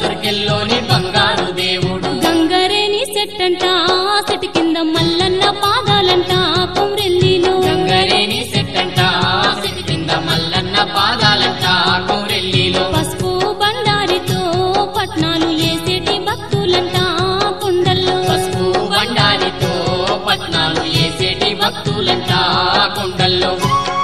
సుర్కెల్లోని బంగారు దేవుడు గంగరేని సెట్టంట సెట్ కింద మల్లన్న పాదాలంట కొమ్రెల్లిలో గంగరేని సెట్టంట సిటి కింద మల్లన్న పాదాలంట కోరెల్లిలో పసుపు బండారితో పట్నాలు ఏసేటి భక్తులంట కొండల్లో పసుపు బండారితో పట్నాలు ఏసేటి భక్తులంట కొండల్లో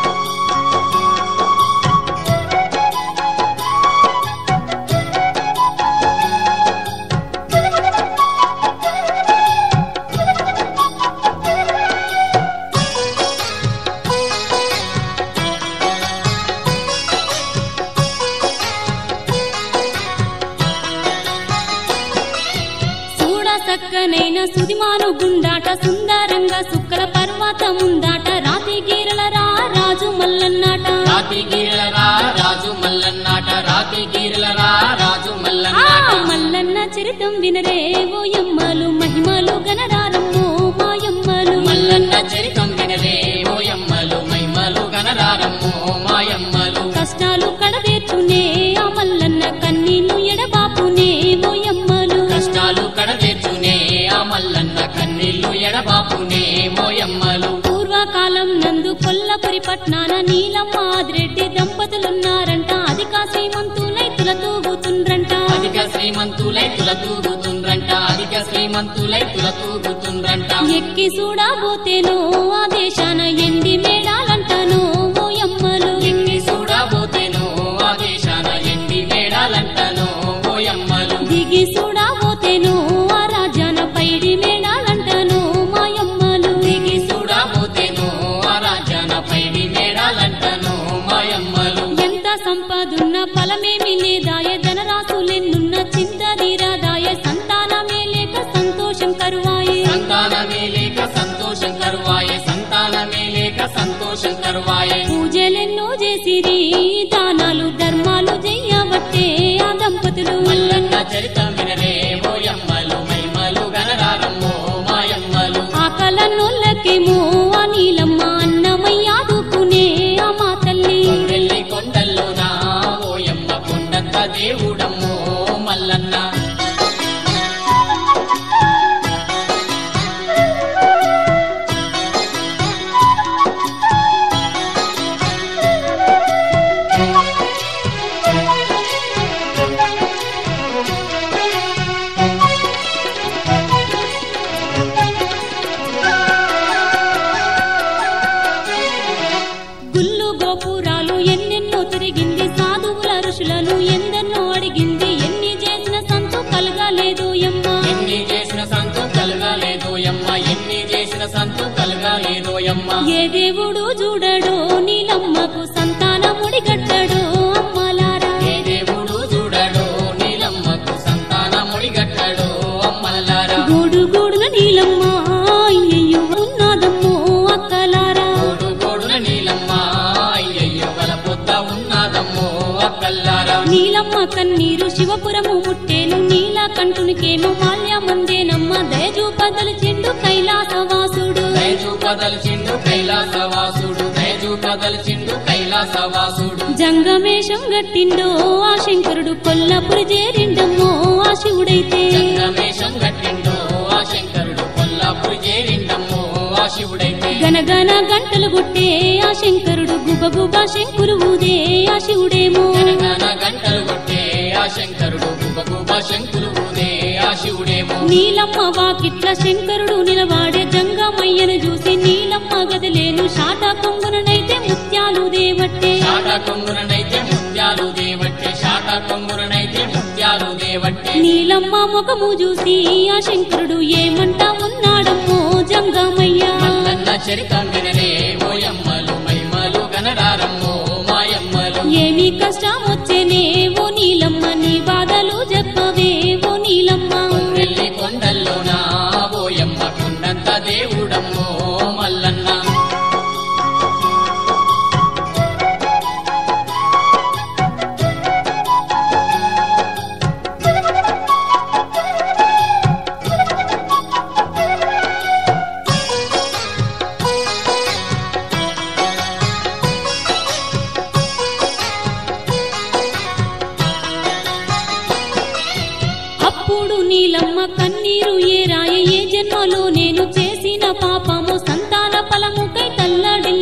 చూడ సక్కనైన సుదిమాను గుండాట సుందరంగా సుక్కల పర్వతముందాట రాతి గీరల రా రాజు మల్లన్నాట రాతి గీరలరా రాజు మల్లన్నాట రాతి గీరలరా రాజు ఆ మల్లన్నాట మల్లన్న చరితం వినరే ఓ యమ్మలు మహిమలు గణరారమ్మో మాయమ్మలు మల్లన్న చరితం వినరే ఓయమ్మలు మైమలు గనరారమ్మో మాయమ్మలు కష్టాలు కడదేర్చునే ఆ మల్లన్న కన్నీళ్లు ఎడబాపునే ఓ యమ్మలు కష్టాలు కడతెచ్చునే ఆ మల్లన్న కన్నీళ్లు ఎడబాపునే మోయమ్మలు పూర్వకాలం నందు కొల్లపురి పట్నాన నీలమ్మ ఆదిరెడ్డి దంపతులున్నారంట అధిక శ్రీమంతులై తులతూగుతుండ్రంట అధిక శ్రీమంతులై తుల తూగుతుండ్రంట అధిక శ్రీమంతులై తుల తూగుతుండ్రంట ఎక్కి చూడబోతేనో ఆ దేశాన ఎండి మేడాలంటనో ఓ యమ్మలు ఎన్ని చూడబోతేనో ఆ దేశాన ఎన్ని మేడాలంటనో ఓయమ్మలు దిగి చూడబోతేనో ఆ రాజ్యాన పైడి మేడాలంటనో మాయమ్మలు దిగి చూడబోతేనో ఆ రాజ్యాన పైడి మేడాలంటనో మాయమ్మలు ఎంత సంపదున్న ఫలమేమి లేదాయ ధనరాశులెన్నున్న చింత తీరాదాయ సంతానమే లేక సంతోషం కరువాయే సంతానమే లేక సంతోషం కరువాయే సంతానమే లేక సంతోషం కరువాయే పూజలెన్నో చేసిరి దానాలు ధర్మాలు చెయ్యబట్టే ఆ దంపతులు మల్లన్న చరితం వినరే ఓయమ్మలు మైమలు గనరారమ్మో మాయమ్మలు ఆకలన్నోళ్ళకేమో ఆ నీలమ్మ అన్నమయ్యాదుకునే ఆ మా తల్లి వెళ్ళి కొండల్లోన ఓయమ్మ కొండంత దేవుడమ్మో మల్లన్న గుళ్ళు గోపురాలు ఎన్నెన్నో తిరిగింది సాధువుల ఋషులను ఎందెన్నో అడిగింది ఎన్ని చేసిన సంతు కలగలేదు యమ్మ ఎన్ని చేసిన సంతు కలగాలేదోయమ్మ ఎన్ని చేసిన సంతు కలగాలేదోయమ్మ ఏ దేవుడు చూడడో నీలమ్మకు సంతానముడి గట్టడో అమ్మలారా ఏ దేవుడు చూడడో నీలమ్మకు సంతానముడి గట్టడో అమ్మలారా గూడు గూడున నీలమ్మ అయ్యయ్యో ఉన్నదమ్మో అక్కలారా గోడు గోడున నీలమ్మ అయ్యయ్యో గల పొద్ద ఉన్నదమ్మో అక్కల్లారా నీలమ్మ కన్నీరు శివపురము ముట్టేను నీల కంటునికేమో మాల్యమందేనమ్మ దయచూపదలు చెండు కైలాసవాసుడు దయచూ కదల్చిండు కైలాసవాసుడు దయచూ కదల్చిండు కైలాసవాసుడు జంగమేషం గట్టిండో ఆ శంకరుడు కొల్లపురి చేరిండమ్మో ఆ శివుడైతే సంగమేశం గట్టిండో ఆ శంకరుడు కొల్లాపురి చేరిండమ్మో ఆ శివుడైతే గనగన గంటలు కొట్టే ఆ శంకరుడు గుబగుబ శంకులు ఊదే ఆ శివుడేమో తెలంగాణ గంటలు కొట్టే ఆ శంకరుడు గుబగుబ శంకులు ఊదే ఆ శివుడేమో నీలమ్మ వాకిట్ల శంకరుడు నిలవాడే జంగమయ్యను చూసి నీలమ్మ గదిలేను షాట కొంగుననైతే ముత్యాలు దేవట్టే శాట కొంగురనైతే ముత్యాలు దేవట్టే శాట కొంగురనైతే ముత్యాలు దేవట్టే నీలమ్మ ముఖము చూసి ఆ శంకరుడు ఏమంటా ఉన్నాడమ్మో జంగమయ్య మల్లన్న చరితం వినరే ఓయమ్మలు మైమలు గనరారమ్మో మాయమ్మలు ఏమి కష్టం వచ్చేనే ఓ నీలమ్మ నీ బాధలు చెప్పవే ఓ నీలమ్మ వెళ్ళి కొండల్లోన ఓయమ్మ కొండంత దేవుడమ్మో మల్లన్న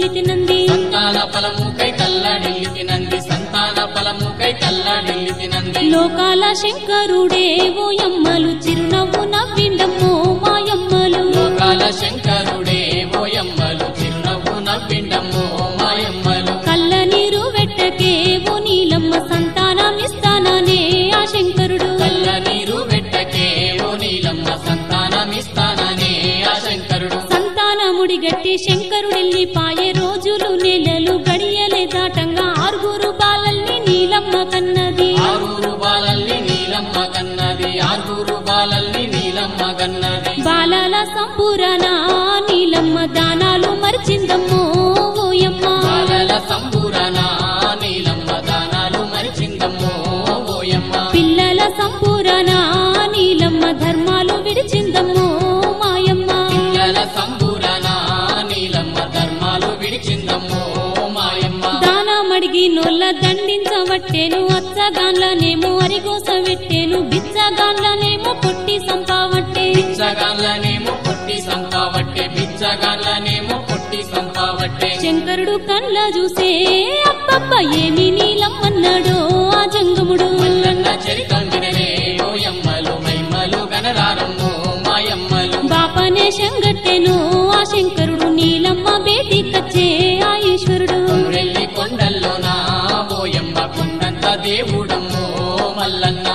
తినంది సంతాన ఫలముకై తల్లడిల్లి తినంది సంతాన ఫలముకై తల్లడిల్లి తినంది లోకాల శంకరుడే ఓయమ్మలు చిరునవ్వు నవ్విండమ్మో మాయమ్మలు లోకాల శంకరుడే ఓయమ్మలు చిరునవ్వు నవ్విండమ్మో మాయమ్మలు కళ్ళ నీరు వెట్టకే ఓ నీలమ్మ సంతానం ఇస్తాననే ఆ శంకరుడు కళ్ళ నీరు వెట్టకే ఓ నీలమ్మ సంతానమిస్తాననే ఆ శంకరుడు సంతానముడి గట్టి శంకరుడెల్లి పాయే రోజులు నెలలు గడియలే దాటంగా ఆరుగురు బాలల్ని నీలమ్మ కన్నది ఆరూరు బాలల్ని నీలమ్మ కన్నది ఆరుగురు బాలల్ని నీలమ్మ కన్నది బాలల సంపూరణ నీలమ్మ దానాలు మరిచిందమ్మో ఓయమ్మ బాలల సంబురన నీలమ్మ దానాలు మరిచిందమ్మో ఓయమ్మ పిల్లల సంపూరణ నీలమ్మ ధర్మాలు విడిచిందమ్మో మాయమ్మ పిల్లల సంబురన నీలమ్మ ధర్మాలు విడిచిందమ్మో మాయమ్మ దానమడిగి నొల్ల దండించవట్టేను అచ్చగాన్లనేమో అరిగోస పెట్టేను బిచ్చగాన్లనేమో కొట్టి సంపావట్టే బిచ్చగాళ్ళనేమో పొట్టి సంపావట్టే బిచ్చగాళ్ళనేమో పొట్టి సంపావట్టే శంకరుడు కండ్ల చూసే అబ్బబ్బ ఏమి నీలమ్మన్నాడో ఆ జంగముడు మల్లన్న చరితం వినరే ఓయమ్మలు మైమ్మలు గనరారమ్మో మాయమ్మలు బాపనే శంగట్టెను ఆ శంకరుడు నీలమ్మ బేటి కచ్చే ఆ ఈశ్వరుడు వెళ్ళి కొండల్లోన ఓయమ్మ కొండంత దేవుడమ్మో మల్లన్న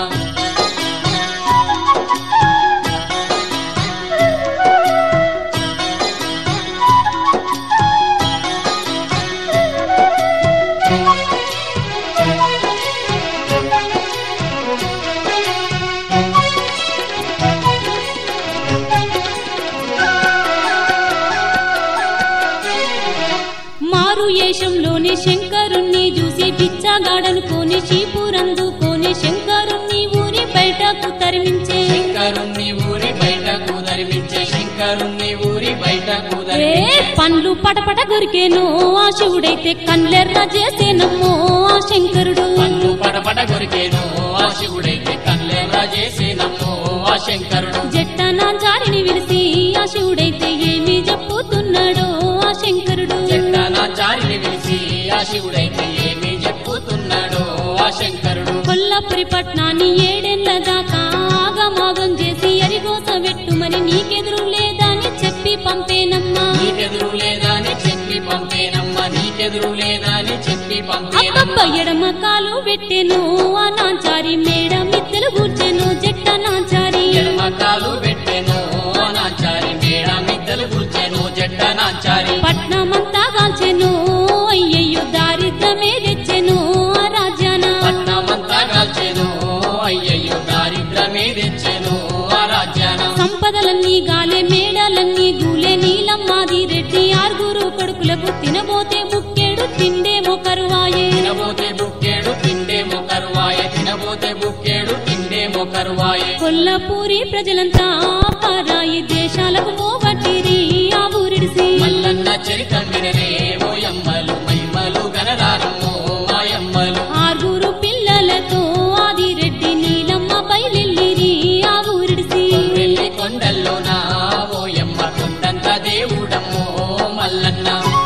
మారు ఏషంలోని శంకరుణ్ణి చూసి బిచ్చగాడనుకోని చీపురందుకోని శంకరుణ్ణి ఊరి బయటకు తరిమించే శంకరుణ్ణి ఊరి బయటకు ధరిమించే శంకరుణ్ణి ఊరి బయటకు ఏ ధరిమించే పండ్లు పటపట దొరికేను ఆ శివుడైతే కన్లెర్ర చేసేనమ్మో ఆ శంకరుడు పన్ను పడపడ కొరికేను ఆ శివుడైతే కళ్ళెర్ర చేసేనమ్మో ఆ శంకరుడు జట్టనా జారిని విలిసి ఆ శివుడైతే ఏమి చెప్పుతున్నాడో ఆ శంకరుడు చెట్టనాచారిని పిలిచి ఆ శివుడైతే ఏమి చెప్పుతున్నాడో ఆ శంకరుడు కొల్లపురి పట్నాన్ని ఏడేళ్ల దాకా ఆగమాగం చేసి అరిగోస పెట్టుమని నీకెదురు లేదని చెప్పి పంపేనమ్మా నీకెదురు లేదా అని చెప్పి పంపేనమ్మా నీకెదురు లేదా అని చెప్పి అబ్బబ్బ పంపేనమ్మా ఎడమ కాలు పెట్టెను ఆ నాంచారి మేడ మిద్దెలు కూర్చెను జట్ట నాంచారి ఎడమ కాలు పెట్టెను నాచారి మేడ మిద్దలు కూర్చెను జట్ట నాచారి పట్నమంతా కాల్చెను అయ్యయ్యో దారిద్రమే తెచ్చెను ఆ రాజ్యాన పట్నమంతా కాల్చెను అయ్యయ్యో దారిద్రమే తెచ్చెను ఆ రాజ్యాన సంపదలన్నీ గాలే మేడలన్నీ గూలే నీలమ్మాది రెడ్డి ఆరుగురు కొడుకులకు తినబోతే ముక్కేడు తిండేమో కరువాయే తినబోతే బుక్కేడు తిండేమో కరువాయే తినబోతే బుక్కేడు తిండేమో కరువాయే కొల్లపూరి ప్రజలంతా పరాయి దేశాలకు పోవట్టిరి ఆ ఊరిడిసి మల్లన్న చరితం వినరే ఓయమ్మలు మైమ్మలు గనరారమ్మో మాయమ్మలు ఆరుగురు పిల్లలతో ఆదిరెడ్డి నీలమ్మ బయలుల్లిరి ఆ ఊరిడిసి వెళ్ళి కొండల్లో నా ఓయమ్మ కొండంత దేవుడమ్మో మల్లన్న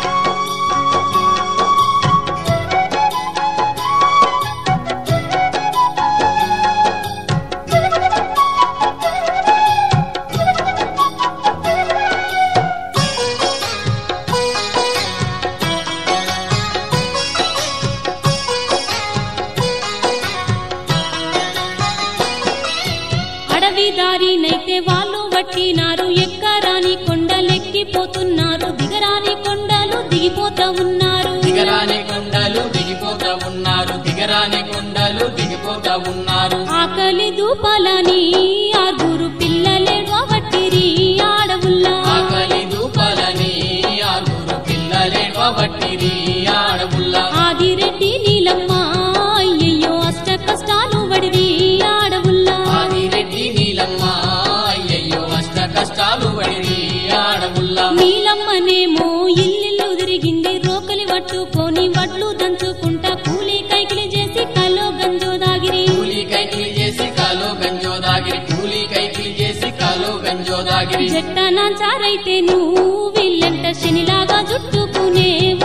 అడవి దారినైతే వాళ్ళు వట్టినారు ఎక్కరాని కొండలెక్కిపోతున్నారు దిగరాని కొండలు దిగిపోతా ఉన్నారు దిగరాని కొండలు దిగిపోతా ఉన్నారు దిగరాని కొండలు దిగిపోతా ఉన్నారు ఆకలి దూపాలని ఆరుగురు పిల్లలే వట్టిరి ఆడవుల్లా ఆకలి దూపాలని ఆరుగురు పిల్లలే వట్టిరి ఆడవుల్లా ఆదిరెడ్డి నీలమ్మ అయ్యయ్యో అష్ట కష్టాలు వడిరి ఆడవుల్లా ఆదిరెడ్డి నీలమ్మ అయ్యయ్యో అష్ట కష్టాలు పడిరి ఆడవుల్లా నీలమ్మనేమో ఇల్లిల్లు తిరిగింది రోకలి పట్టుకొని వడ్లు దంచుకుంటా కూలి కైకిలి చేసి కలో గంజో దాగిరి కూలి కైకిలి చేసి కాలో గంజో దాగిరి కూలి కైకిలి చేసి కాలో గంజో దాగిరి జట్టనా చారైతే నువ్వు వీళ్ళంట శనిలాగా జుట్టుకునే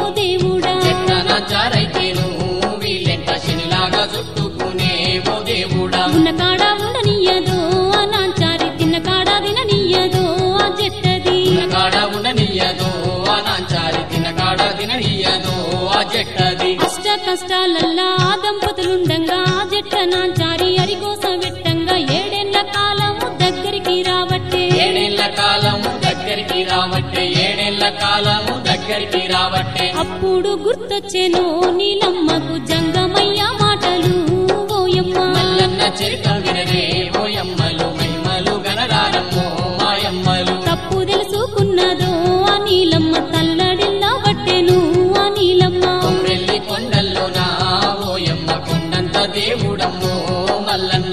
చుట్టుకునే ఓ దేవుడా ఉన్న కాడ ఉండనియ్యదో ఆ నాంచారి తిన్న కాడ తిననియ్యదో ఆ చెట్టది కాడ ఉండనియ్యదో ఆ నాంచారి తిన కాడ తిననియ్యదో ఆ చెట్టది అష్ట కష్టాలల్లా ఆ దంపతులుండంగా ఆ జట్ట నాంచారి అరిగోస వెట్టంగా ఏడేళ్ల కాలము దగ్గరికి రావట్టే ఏడేళ్ల కాలము దగ్గరికి రావట్టే ఏడేళ్ల కాలము దగ్గరికి రావట్టే అప్పుడు గుర్తొచ్చెను నీలమ్మకు జంగమయ్య మాటలు ఓయమ్మ మల్లన్న చరిత వినరే ఓయమ్మలు మహిమలు గనరారమ్మో మాయమ్మలు తప్పు తెలుసుకున్నదో ఆ నీలమ్మ తల్లడిల్లా పట్టెను ఆ నీలమ్మ కొమ్రెల్లి కొండల్లోనా ఓయమ్మ కొండంత దేవుడమ్మో మల్లన్న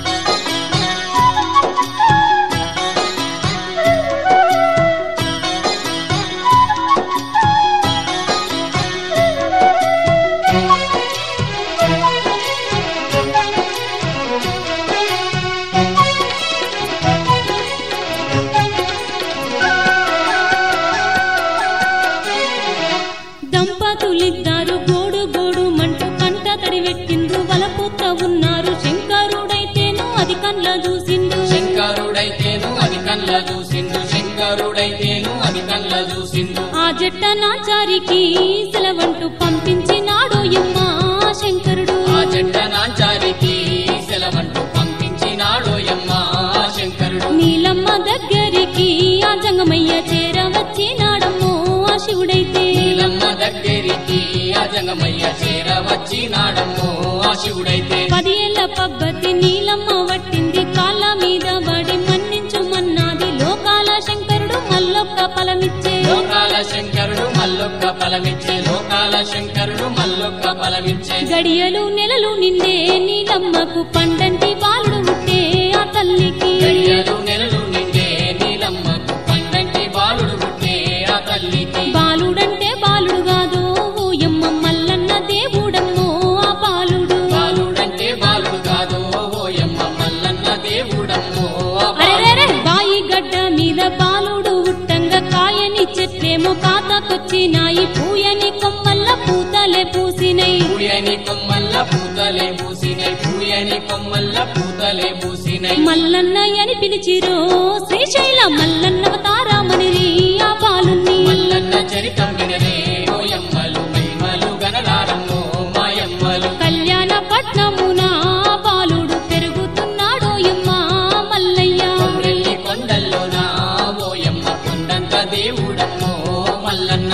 దంపతులిద్దరు గోడు గోడు మంటూ కంట తడి పెట్టిండ్రు వలపుత్త ఉన్నారు శంకరుడైతేను అది కండ్ల చూసిండు శంకరుడైతేను అది కళ్ళ చూసిండు శంకరుడైతేను అది కళ్ళ చూసిండు ఆ జట్ట నాచారికి సెలవంటూ పంపించినాడు యమ్మ శంకరుడు ఆ చెట్ట నాంచారికి సెలవంటూ పంపించినాడోయమ్మ శంకరుడు నీలమ్మ దగ్గరికి ఆ జంగమయ్య చేరవచ్చినాడమ్మో ఆ శివుడైతే నీలమ్మ దగ్గరికి అజంగమయ్య చేర వచ్చినాడమ్మో ఆ శివుడైతే పది ఏళ్ల పబ్బతి నీలమ్మ వట్టింది కాళ్ళ మీద పడి మన్నించు మన్నాది లోకాల శంకరుడు మల్లొక్క ఫలమిచ్చే లోకాల శంకరుడు మల్లొక్క ఫలమిచ్చే లోకాల శంకరుడు మల్లొక్క ఫలమిచ్చే గడియలు నెలలు నిండే నీలమ్మకు పండంటి బాలుడు పుట్టే ఆ తల్లికి గడియలు నెలలు నిండే నీలమ్మకు పండంటి బాలుడు పుట్టే ఆ తల్లికి బాలుడంటే బాలుడు కాదు ఓయమ్మ మల్లన్న దేవుడమ్మో ఆ బాలుడు బాలుడంటే బాలుడు కాదు ఓయమ్మ మల్లన్న దేవుడమ్మో ఆ బాలుడు. అరెరెరె బాయి గడ్డ మీద బాలుడు ఉట్టంగా కాయని చెట్లేమో కాతకొచ్చినాయి పూయని కొమ్మల్ల పూతలే పూసినై పూయని కొమ్మల్ల పూతలే పూసినై పూయని కొమ్మల్ల పూతలే పూసినై మల్లన్న అని పిలిచిరో శ్రీశైల మల్లన్నవతారామణిరి ఆ బాలుని మల్లన్న చరితం వినరే ఓయమ్మలు మహిమలు గనరారమ్మో మాయమ్మలు కళ్యాణ పట్నమున ఆ బాలుడు పెరుగుతున్నాడో యమ్మ మల్లయ్య కొమ్రెల్లి కొండల్లోన ఓయమ్మ కొండంత దేవుడమ్మో మల్లన్న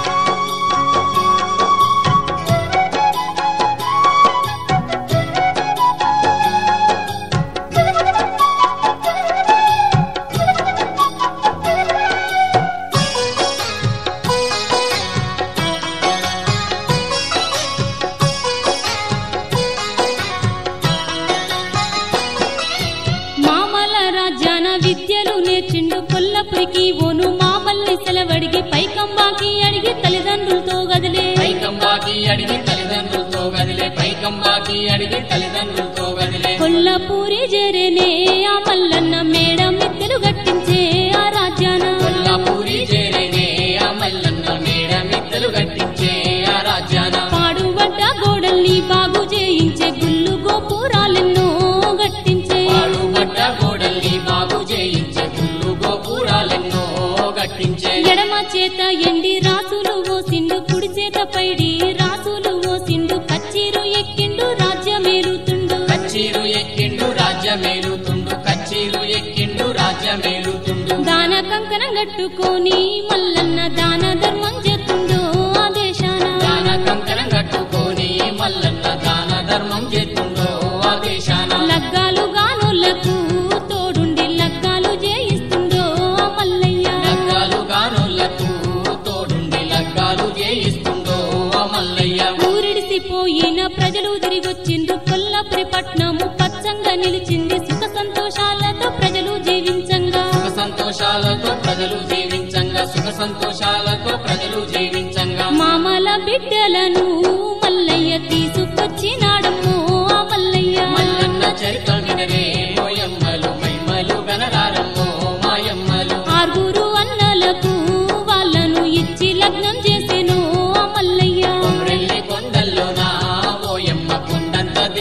మామల రాజ్యాన విద్యలు నేర్చిండు కొల్లపురికి ఓను మామల్ని సెలవడిగి పైకంబాకి అడిగి తల్లిదండ్రులతో గదిలే పైకంబాకి అడిగి తల్లిదండ్రులతో గదిలే పైకంబాకి అడిగి తల్లిదండ్రులతో గదిలే కొల్లపూరి జరేనే ఆ మల్లన్న మేడ మిద్దెలు గట్టించే ఆ రాజ్యాన కొల్లాపూరి చేరేనే ఆ మల్లన్న మేడ మిద్దెలు కట్టించే ఆ రాజ్యాన పాడుబడ్డ గోడల్ని బాగు చేయించే గుళ్ళు గోపురాలెన్నో గట్టించే పాడుబడ్డ గోడల్ని బాగు చేయించే గుళ్ళు గోపురాలెన్నో కట్టించే ఎడమ చేత ఎండి రాసులు ఓసిండు కుడి చేత పైడి రాసులు ఓసిండు కచ్చీరు ఎక్కిండు రాజ్యమేలుతుండు కచ్చీరు ఎక్కిండు రాజ్యమేలుతుండు కచ్చీరు ఎక్కిండు రాజ్యమేలుతుండు దాన కంకణం కట్టుకొని మల్లన్న దాన ధర్మం చేస్తుండో ఆ దేశాన దాన కంకణం కట్టుకొని మల్లన్న దాన ధర్మం చేస్తుండో ఆ దేశాన లగ్గాలు గానులకు తోడుండి లగ్గాలు చేయిస్తుండో ఆ మల్లయ్య లగ్గాలు గానులకు తోడుండి లగ్గాలు చేయిస్తుండో ఆ మల్లయ్య ఊరిడిసిపోయిన ప్రజలు తిరిగొచ్చిండ్రు కొల్లపురి పట్నము పచ్చంగా నిలిచింది సుఖ సంతోషాలతో ప్రజలు జీవించంగా సుఖ సంతోషాలతో ప్రజలు జీవించంగా సుఖ సంతోషాలతో ప్రజలు జీవించంగా మామల బిడ్డలను మల్లయ్య తీసుకొచ్చినాడమ్మో ఆ మల్లయ్య మల్లన్న చరిత వినరే ఓయమ్మలు మైమలు గనరారమ్మో మాయమ్మలు ఆరుగురు అన్నలకు వాళ్ళను ఇచ్చి లగ్నం చేసెను ఆ మల్లయ్య కొమ్రెల్లి కొండల్లోన ఓయమ్మ కొండంత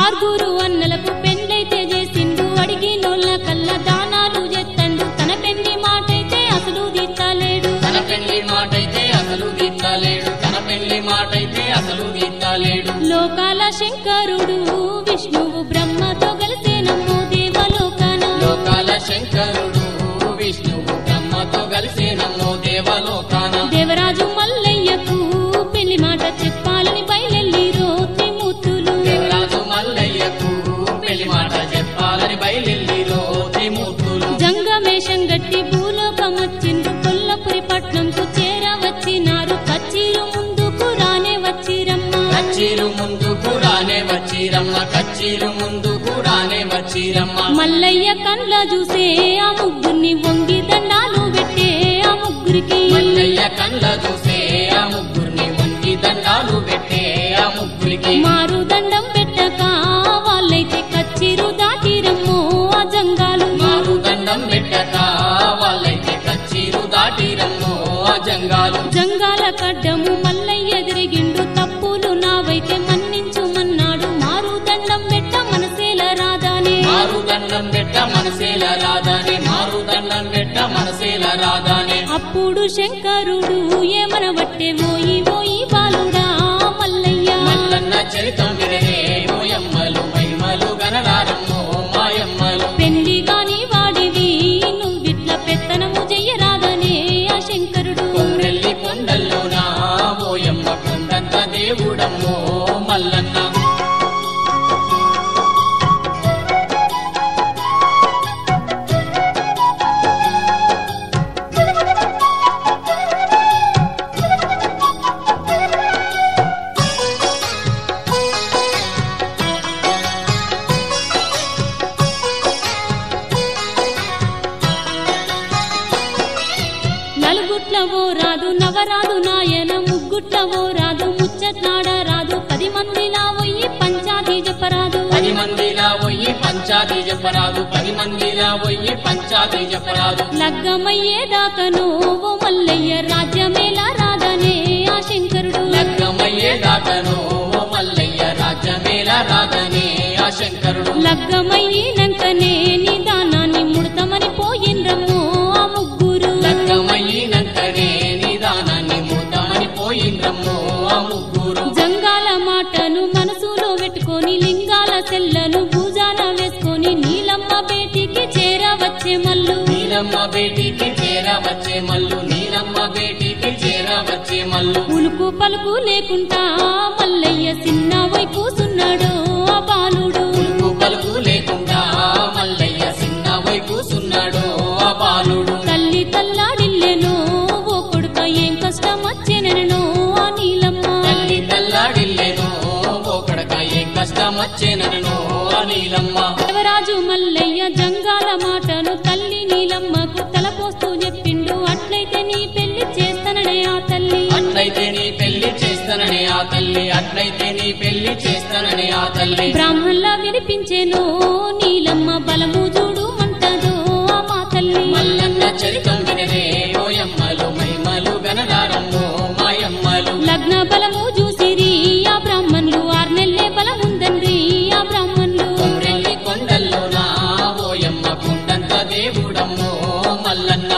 ఆరుగురు అన్నలకు పెండ్లైతే చేసిండు అడిగినోళ్ళ కళ్ళ దానాలు చేత్తండు తన పెళ్లి మాటైతే అసలు తీర్చలేడు తన పెళ్లి మాటైతే అసలు గీతాలేడు తన పెళ్లి మాటైతే అసలు గీతాలేడు లోకాల శంకరుడు విష్ణువు బ్రహ్మతో కలిసేనమ్మో దేవలోకాన లోకాల శంకరుడు విష్ణువు బ్రహ్మతో కలిసి నమ్మో దేవలోకాన దేవరాజు మల్లయ్యకు పెళ్లి మాట చెప్పాలని బయలెల్లిరో త్రిమూర్తులు దేవరాజు మల్లయ్యకు పెళ్లి మాట చెప్పాలని బయలుదేరిరో త్రిమూర్తులు జంగమేషం గట్టి భూలోకమొచ్చిండ్రు కొల్లపురి పట్నంకు చేరవచ్చినారు కచ్చీరు ముందుకు రానే వచ్చిరమ్మ కచ్చీలు ముందు కూడానే వచ్చిరమ్మ కచ్చీలు ముందు కూడానే వచ్చిరమ్మ మల్లయ్య కండ్ల చూసే ఆ ముగ్గురిని వంగి దండాలు పెట్టే ఆ ముగ్గురికి మల్లయ్య కళ్ళ చూసే ఆ ముగ్గురిని వంగి దండాలు పెట్టే ఆ ముగ్గురికి మారు దండం పెట్టక వాళ్ళైతే కచ్చీరు దాటిరమ్మో ఆ జంగాలు మారు దండం పెట్టక వాళ్ళైతే కచ్చీలు దాటిరమ్మో ఆ జంగాలు జంగాల కడ్డము మల్లయ్య ఎదిరిగిండు తప్పులు నావైతే మన్నించుమన్నాడు మారు దండం పెట్ట మనసేల రాదానే మారు దండం పెట్ట మనసేల రాదానే మారు దండం పెట్ట మనసేల రాదానే అప్పుడు శంకరుడు ఏమనబట్టే ఓయి ఓయి బాలుడా మల్లయ్య మల్లన్న చరితం వినరే ఓయమ్మలు మైమలు గనరారమ్మో మాయమ్మలు పెళ్లి కాని వాడివి నువ్విట్ల పెత్తనము చెయ్యరాదనే ఆ శంకరుడు కొమ్రెల్లి కొండల్లోనా ఓయమ్మ కొండంత దేవుడమ్మో మల్లన్న నలుగుట్లవో రాదు నవరాదు నాయన ముగ్గుట్లవో రాదు ముచ్చట్లాడ రాదు పది మందిలా పోయి పంచాది చెప్పరాదు పది మందిలా పోయి పంచాది చెప్పరాదు పది మందిలా పోయి పంచాది చెప్పరాదు లగ్గమయ్యేదాకను ఓ మల్లయ్య రాజ్యమేలా రాదనే ఆ శంకరుడు లగ్గమయ్యేదాకను ఓ మల్లయ్య రాజ్యమేలా రాదని ఆ శంకరుడు లగ్గమయ్యినంకనే నిదానాన్ని ముడతమని పోయిండ్రమ్మో ఆ ముగ్గురు లగ్గమయ్యినంకనే నిదానాన్ని మూతమని పోయిండ్రమ్మో ఆ ముగ్గురు జంగాల మాటను మనసులో పెట్టుకొని లింగాల సెల్లను భుజాన వేసుకొని నీలమ్మ బేటికి చేరవచ్చే మల్లు నీలమ్మ బేటికి చేరవచ్చే మల్లు నీలమ్మ బేటికి చేరవచ్చే మల్లు ఉలుకు పలుకు లేకుండా మల్లయ్య చిన్న వై కూసున్నాడు ఆ బాలుడు ఉలుకు పలుకు లేకుండా మల్లయ్య చిన్న వై కూసున్నాడు ఆ బాలుడు తల్లి తల్లాడిల్లెనో ఓ కొడుక ఏం కష్టం వచ్చేనెనో ఆ నీలమ్మ తల్లి తల్లాడిల్లేను ఓ కడక ఏం కష్టం వచ్చేనను ఆ నీలమ్మ దేవరాజు మల్లయ్య జంగాల మాటను తల్లి నీలమ్మకు తలపోస్తూ చెప్పిండు అట్లయితే నీ పెళ్లి చేస్తాననే ఆ తల్లి అట్లయితే నీ పెళ్లి చేస్తానని ఆ తల్లి అట్లయితే నీ పెళ్లి చేస్తానని ఆ తల్లి బ్రాహ్మణుల వినిపించేనో నీలమ్మ బలము చూడు మంటదో ఆ మా తల్లి మల్లన్న చరితం వినరే ఓయమ్మలు మైమలు గనరారమ్మో మాయమ్మలు లగ్న బలము చూసిరి ఆ బ్రాహ్మణులు ఆర్నెల్లే బలముందండ్రి ఆ బ్రాహ్మణులు కొమ్రెల్లి కొండల్లోనా ఓయమ్మ కొండంత దేవుడమ్మో మల్లన్న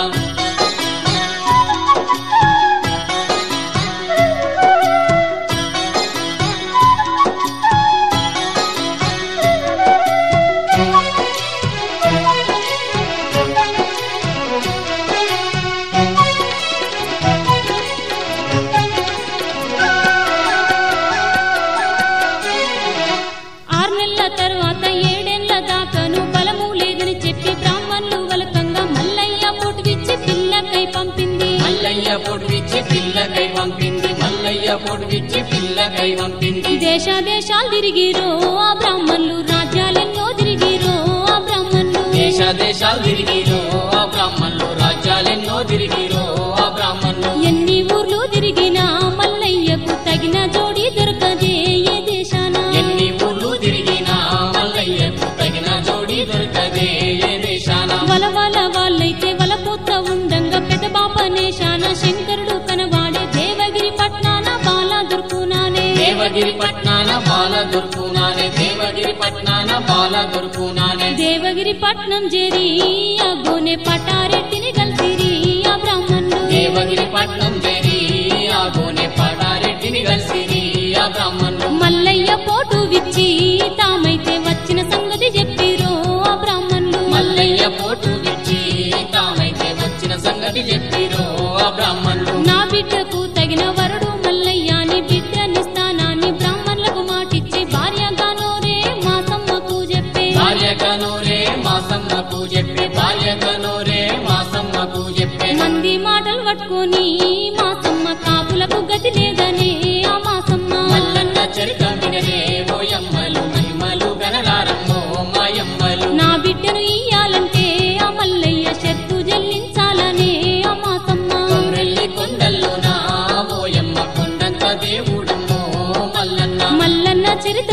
ఆరు నెలల తర్వాత ఏడేళ్ల దాకాను బలము లేదని చెప్పి బ్రాహ్మణులు వలకంగా మల్లయ్య పొడివిచ్చి పిల్లకై పంపింది మల్లయ్య పొడివిచ్చి పిల్లకై పంపింది మల్లయ్య పొడివిచ్చి పిల్లకై పంపింది దేశ దేశాలు తిరిగిరో ఆ బ్రాహ్మణులు రాజ్యాలెన్నో తిరిగిరో ఆ బ్రాహ్మణులు దేశ దేశాలు తిరిగిరో ఆ బ్రాహ్మణులు రాజ్యాలెన్నో తిరిగిరో ఆ బ్రాహ్మణులు ఎన్ని ఊర్లు తిరిగినా మల్లయ్యకు తగిన జోడి దొరకదే ఏ దేశాన ఎన్ని ఊళ్ళు తిరిగినా మల్లయ్యకు తగిన జోడి దొరకదే ఏ దేశాన వలవల వాళ్ళైతే వలపోత ఉండంగా పెద్ద బాపనేశాన శంకరుడు కనవాడే దేవగిరి పట్నాన బాల దొరుకునానే దేవగిరి పట్నాన బాల దొరుకునానే దేవగిరి దేవగిరి పట్నాన బాల దొరుకునానే దేవగిరి పట్నం చేరి ఆ గోనె పటారెట్టిని కలిసిరి ఆ బ్రాహ్మణులు దేవగిరి పట్నం చేరి ఆ గోనె పటారెడ్డిని కలిసిరి ఆ బ్రాహ్మణులు మల్లయ్య పోటు విచ్చి తామైతే వచ్చిన సంగతి చెప్పిరో ఆ బ్రాహ్మణులు మల్లయ్య పోటు ఇచ్చి తామైతే వచ్చిన సంగతి చెప్పిరో ఆ బ్రాహ్మణులు నా బిడ్డకు తగిన వరుడు మల్లయ్యాని బిడ్డనిస్తానాని బ్రాహ్మణులకు మాటిచ్చి భార్యగానోరే మా సమ్మకు చెప్పే భార్యకనోరే మాసమ్మకు చెప్పే భార్యకనోరే మాసమ్మకు చెప్పే మంది మాటలు పట్టుకొని మా సమ్మ కాపులకు గతి లేదనే ఆ మా సమ్మ మల్లన్న చరిత వినరే ఓయమ్మలు మహిమలు గనలారమ్మో మాయమ్మలు నా బిడ్డను ఇయ్యాలంటే ఆ మల్లయ్య శక్తు చెల్లించాలనే ఆ మా సమ్మ కొమ్రెల్లి కొండల్లో నా ఓయమ్మ కొండంత దేవుడమ్మో మల్లన్న మల్లన్న చరిత